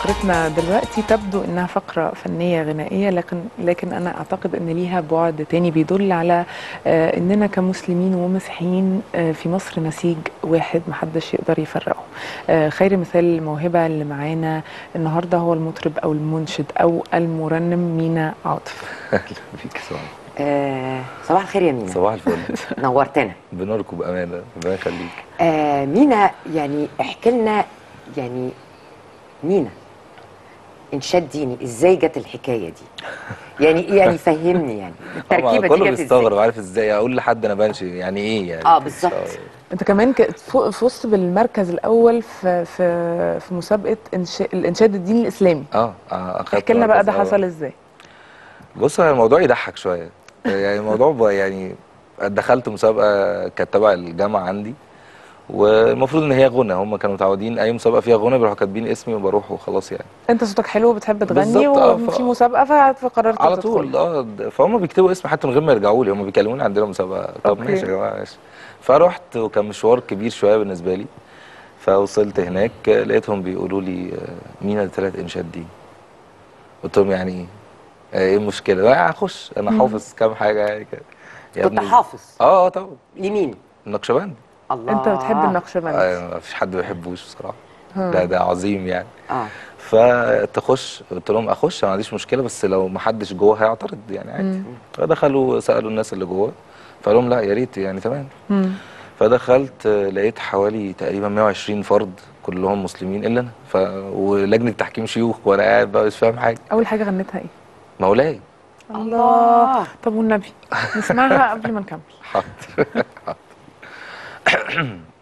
فقرتنا دلوقتي تبدو انها فقره فنيه غنائيه لكن لكن انا اعتقد ان ليها بعد تاني بيدل على آه، اننا كمسلمين ومسيحيين آه، في مصر نسيج واحد محدش يقدر يفرقه آه، خير مثال الموهبه اللي معانا النهارده هو المطرب او المنشد او المرنم مينا عاطف اهلا بيك صباح آه صباح الخير يا مينا صباح الفل نورتنا بنوركم بامانه ربنا يخليك آه مينا يعني احكي لنا يعني مينا انشاد ديني ازاي جت الحكايه دي يعني يعني فهمني يعني التركيبه دي كله جت بيستغرب ازاي عارف ازاي اقول لحد انا بنشي يعني ايه يعني آه، بالظبط. انت كمان ك- فو- فزت بالمركز الاول في في في مسابقه إنشاء الانشاد الديني الاسلامي اه اه اخدت احكي لنا بقى ده مركز حصل أول. ازاي بص هو الموضوع يضحك شويه يعني الموضوع بقى يعني دخلت مسابقه كانت تبع الجامعه عندي والمفروض ان هي غنى هم كانوا متعودين اي مسابقه فيها غنى بيروحوا كاتبين اسمي وبروح وخلاص يعني انت صوتك حلو وبتحب تغني بالظبط، آه، ف- وفي مسابقه ف- فقررت على تدخل. طول اه د- فهم بيكتبوا اسمي حتى من غير ما يرجعوا لي هم بيكلموني عندنا مسابقه طب أوكي. ماشي يا جماعه ماشي فرحت وكان مشوار كبير شويه بالنسبه لي فوصلت هناك آه، لقيتهم بيقولوا لي آه، مين الثلاث انشاد دي قلت لهم يعني ايه آه، ايه المشكله لا هخش انا حافظ كام حاجه يعني كده يا كنت ابني- حافظ اه آه، طبعا لمين النقشبند الله انت بتحب النقشبند آه ما فيش حد ما بيحبوش بصراحه ده ده عظيم يعني اه فتخش قلت لهم اخش أنا ما عنديش مشكله بس لو ما حدش جوه هيعترض يعني عادي فدخلوا سالوا الناس اللي جوه فقال لهم لا يا ريت يعني تمام مم. فدخلت آه، لقيت حوالي تقريبا 120 فرد كلهم مسلمين الا انا ف... ولجنه تحكيم شيوخ وانا قاعد بقى مش فاهم حاجه اول حاجه غنيتها ايه مولاي الله طب والنبي نسمعها قبل ما نكمل حاضر